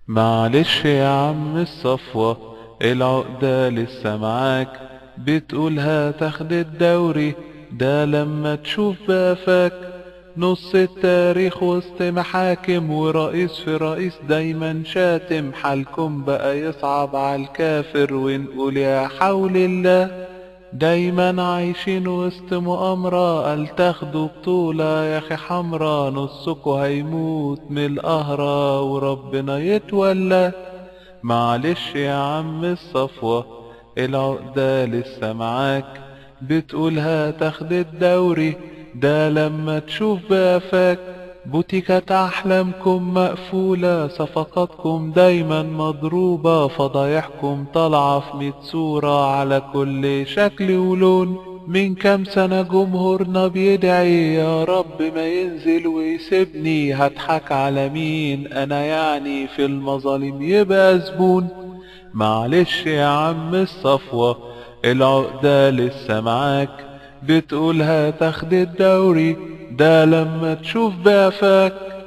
معلش يا عم الصفوة العقدة لسه معاك بتقولها تاخد الدوري ده لما تشوف بقفاك نص التاريخ وسط محاكم ورئيس في رئيس دايما شاتم حالكم بقى يصعب على الكافر ونقول يا حول الله دايما عايشين وسط مؤامرة قال تاخدوا بطولة يا اخي حمرا نصكوا هيموت من القهرة وربنا يتولى معلش يا عم الصفوة العقدة لسه معاك بتقولها تاخد الدوري ده لما تشوف بقفاك بوتيكات أحلامكم مقفولة صفقاتكم دايما مضروبة فضايحكم طالعة في ميت صورة على كل شكل ولون من كام سنة جمهورنا بيدعي يا رب ما ينزل ويسيبني هضحك على مين أنا يعني في المظالم يبقى زبون معلش يا عم الصفوة العقدة لسه معاك بتقولها تاخد الدوري ده لما تشوف بقفاك